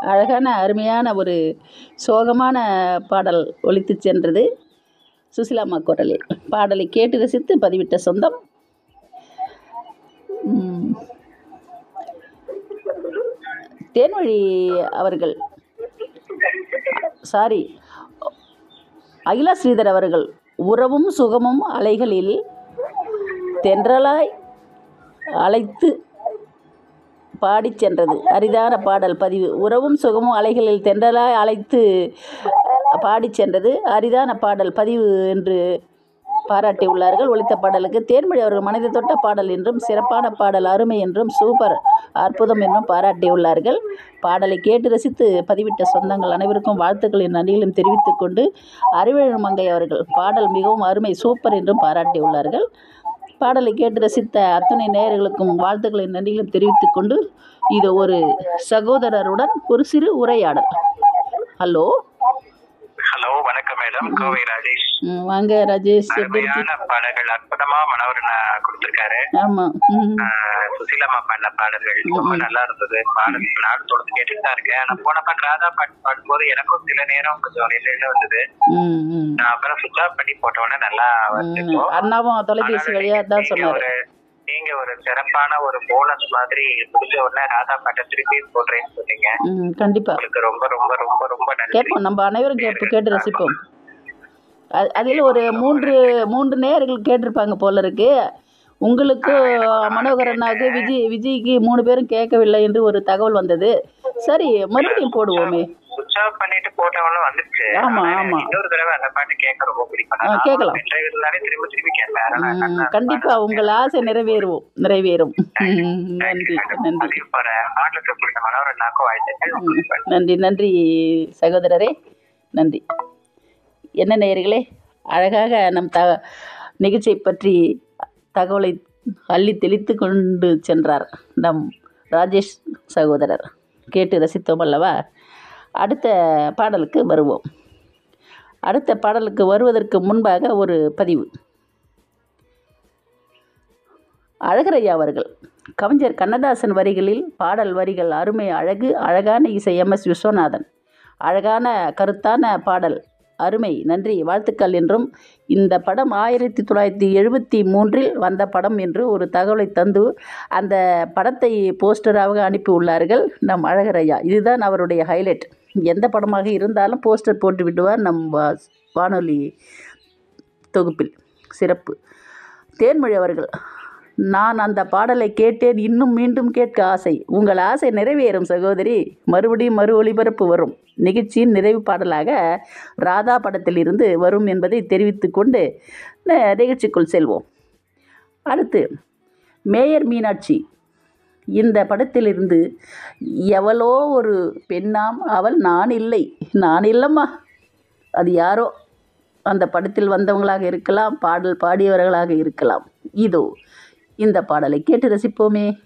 அழகான அருமையான ஒரு சோகமான பாடல் ஒலித்துச் சென்றது சுசிலாம்மா குரலில் பாடலை கேட்டு ரசித்து பதிவிட்ட சொந்தம் ம், தேன்மொழி அவர்கள் சாரி அகிலா ஸ்ரீதர் அவர்கள் உறவும் சுகமும் அலைகளில் தென்றலாய் அழைத்து பாடிச் சென்றது அரிதான பாடல் பதிவு உறவும் சுகமும் அலைகளில் தென்றலாய் அழைத்து பாடிச் சென்றது அரிதான பாடல் பதிவு என்று பாராட்டியுள்ளார்கள் ஒலித்த பாடலுக்கு தேன்மொழி அவர்கள் மனதை தொட்ட பாடல் என்றும் சிறப்பான பாடல் அருமை என்றும் சூப்பர் அற்புதம் என்றும் பாராட்டியுள்ளார்கள் பாடலை கேட்டு ரசித்து பதிவிட்ட சொந்தங்கள் அனைவருக்கும் வாழ்த்துக்களின் நன்றிகளும் தெரிவித்துக் கொண்டு அறிவழு மங்கை அவர்கள் பாடல் மிகவும் அருமை சூப்பர் என்றும் பாராட்டியுள்ளார்கள் பாடலை கேட்டு ரசித்த அத்தனை நேயர்களுக்கும் வாழ்த்துக்களின் நன்றிகளும் தெரிவித்துக் கொண்டு இது ஒரு சகோதரருடன் ஒரு சிறு உரையாடல் ஹலோ ஹலோ வணக்கம் மேடம் கோவை ராஜேஷ் ம், வாங்க ராஜேஷ் எப்படி இருக்கு அருமையான பாடல்கள் அற்புதமா மனோரன் கொடுத்திருக்காரு ஆமாம் ம் ஆஹ் சுசீலம்மா பாடின பாடல்கள் ரொம்ப நல்லா இருந்தது பாடல் நானும் தொடர்ந்து கேட்டுட்டு தான் இருக்கேன் நான் போன பாட்டு ராதா பாட்டு பாடும்போது எனக்கும் சில நேரம் கொஞ்சம் நிலையில வந்தது ம் ம் நான் அப்புறம் சுவிட்ச் ஆஃப் பண்ணி போட்ட உடனே நல்லா வந்து ம், அண்ணாவும் தொலைபேசி ஆனாலும் வழியாக தான் நீங்க சொன்னார் ஒரு நீங்க ஒரு சிறப்பான ஒரு போனஸ் மாதிரி முடிஞ்ச உடனே ராதா பாட்டை திருப்பி போடுறேன்னு சொன்னீங்க ம் கண்டிப்பாக உங்களுக்கு ரொம்ப ரொம்ப ரொம்ப ரொம்ப நன்றி கேட்போம் நம்ம அனைவரும் கேட்போம் கேட்டு ரசிப்போம் அது அதில் ஒரு மூன்று மூன்று நேயர்கள் கேட்டிருப்பாங்க போல இருக்கு உங்களுக்கு மனோகரனாவுக்கு விஜய் விஜய்க்கு மூணு பேரும் கேட்கவில்லை என்று ஒரு தகவல் வந்தது சரி மறுபடியும் போடுவோமே சுவிட்ச் ஆஃப் பண்ணிட்டு போட்டவங்களும் வந்துருச்சு ஆமா, ஆனா ஆமா. எனக்கு இன்னொரு தடவை அந்த பாட்டு கேட்க ரொம்ப பிடிக்கும் ஆ, கேட்கலாம். டிரைவர் இருந்தாலே திரும்ப திரும்பி கேட்பேன் அதனால ம், நான் கண்டிப்பா உங்கள் ஆசை நிறைவேறுவோம் நிறைவேறும் ம், நன்றி நன்றி பதிவு போற பாடலுக்கு பிடிச்ச மனோரண்ணாக்கும் வாழ்த்துக்கள் ம், நன்றி நன்றி சகோதரரே நன்றி என்ன நேயர்களே அழகாக நம் த நிகழ்ச்சியை பற்றி தகவலை அள்ளி தெளித்து கொண்டு சென்றார் நம் ராஜேஷ் சகோதரர் கேட்டு ரசித்தோம் அல்லவா அடுத்த பாடலுக்கு வருவோம் அடுத்த பாடலுக்கு வருவதற்கு முன்பாக ஒரு பதிவு அழகரையா அவர்கள் கவிஞர் கண்ணதாசன் வரிகளில் பாடல் வரிகள் அருமை அழகு அழகான இசை எம் எஸ் விஸ்வநாதன் அழகான கருத்தான பாடல் அருமை நன்றி வாழ்த்துக்கள் என்றும் இந்த படம் ஆயிரத்தி தொள்ளாயிரத்தி எழுபத்தி மூன்றில் வந்த படம் என்று ஒரு தகவலை தந்து அந்த படத்தை போஸ்டராக அனுப்பி உள்ளார்கள் நம் அழகரையா இதுதான் அவருடைய ஹைலைட் எந்த படமாக இருந்தாலும் போஸ்டர் போட்டு விடுவார் நம் வா- வானொலி தொகுப்பில் சிறப்பு தேன்மொழி அவர்கள் நான் அந்த பாடலை கேட்டேன் இன்னும் மீண்டும் கேட்க ஆசை உங்கள் ஆசை நிறைவேறும் சகோதரி மறுபடியும் மறு ஒளிபரப்பு வரும் நிகழ்ச்சியின் நிறைவு பாடலாக ராதா படத்திலிருந்து வரும் என்பதை தெரிவித்துக் கொண்டு ந- நிகழ்ச்சிக்குள் செல்வோம் அடுத்து மேயர் மீனாட்சி இந்த படத்திலிருந்து எவளோ ஒரு பெண்ணாம் அவள் நான் இல்லை நான் இல்லைம்மா அது யாரோ அந்த படத்தில் வந்தவங்களாக இருக்கலாம் பாடல் பாடியவர்களாக இருக்கலாம் இதோ இந்த பாடலை கேட்டு ரசிப்போமே